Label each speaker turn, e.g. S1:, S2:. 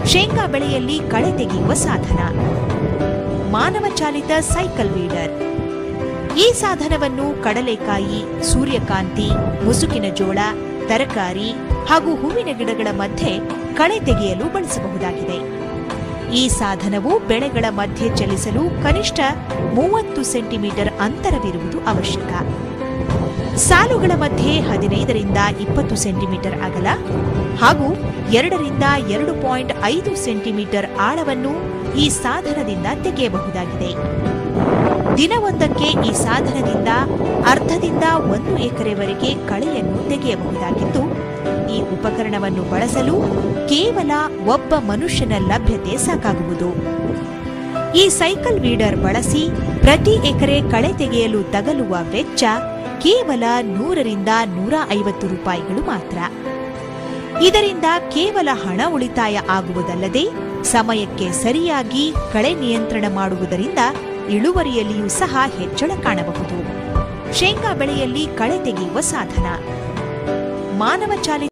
S1: ಶೇಂಗಾ ಬೆಳೆಯಲ್ಲಿ ಕಳೆ ತೆಗೆಯುವ ಸಾಧನ ಮಾನವ ಚಾಲಿತ ಸೈಕಲ್ ವೀಡರ್ ಈ ಸಾಧನವನ್ನು ಕಡಲೆಕಾಯಿ ಸೂರ್ಯಕಾಂತಿ ಮುಸುಕಿನ ಜೋಳ ತರಕಾರಿ ಹಾಗೂ ಹೂವಿನ ಗಿಡಗಳ ಮಧ್ಯೆ ಕಳೆ ತೆಗೆಯಲು ಬಳಸಬಹುದಾಗಿದೆ ಈ ಸಾಧನವು ಬೆಳೆಗಳ ಮಧ್ಯೆ ಚಲಿಸಲು ಕನಿಷ್ಠ ಮೂವತ್ತು ಸೆಂಟಿಮೀಟರ್ ಅಂತರವಿರುವುದು ಅವಶ್ಯಕ ಸಾಲುಗಳ ಮಧ್ಯೆ ಹದಿನೈದರಿಂದ ಇಪ್ಪತ್ತು ಸೆಂಟಿಮೀಟರ್ ಅಗಲ ಹಾಗೂ ಎರಡರಿಂದ ಎರಡು ಪಾಯಿಂಟ್ ಐದು ಸೆಂಟಿಮೀಟರ್ ಆಳವನ್ನು ಈ ಸಾಧನದಿಂದ ತೆಗೆಯಬಹುದಾಗಿದೆ ದಿನವೊಂದಕ್ಕೆ ಈ ಸಾಧನದಿಂದ ಅರ್ಧದಿಂದ ಒಂದು ಎಕರೆವರೆಗೆ ಕಳೆಯನ್ನು ತೆಗೆಯಬಹುದಾಗಿದ್ದು ಈ ಉಪಕರಣವನ್ನು ಬಳಸಲು ಕೇವಲ ಒಬ್ಬ ಮನುಷ್ಯನ ಲಭ್ಯತೆ ಸಾಕಾಗುವುದು ಈ ಸೈಕಲ್ ವೀಡರ್ ಬಳಸಿ ಪ್ರತಿ ಎಕರೆ ಕಳೆ ತೆಗೆಯಲು ತಗಲುವ ವೆಚ್ಚ ಕೇವಲ ನೂರರಿಂದ ನೂರ ಐವತ್ತು ರೂಪಾಯಿಗಳು ಮಾತ್ರ ಇದರಿಂದ ಕೇವಲ ಹಣ ಉಳಿತಾಯ ಆಗುವುದಲ್ಲದೆ ಸಮಯಕ್ಕೆ ಸರಿಯಾಗಿ ಕಳೆ ನಿಯಂತ್ರಣ ಮಾಡುವುದರಿಂದ ಇಳುವರಿಯಲ್ಲಿಯೂ ಸಹ ಹೆಚ್ಚಳ ಕಾಣಬಹುದು ಶೇಂಗಾ ಬೆಳೆಯಲ್ಲಿ ಕಳೆ ತೆಗೆಯುವ ಸಾಧನ ಮಾನವ ಚಾಲಿತ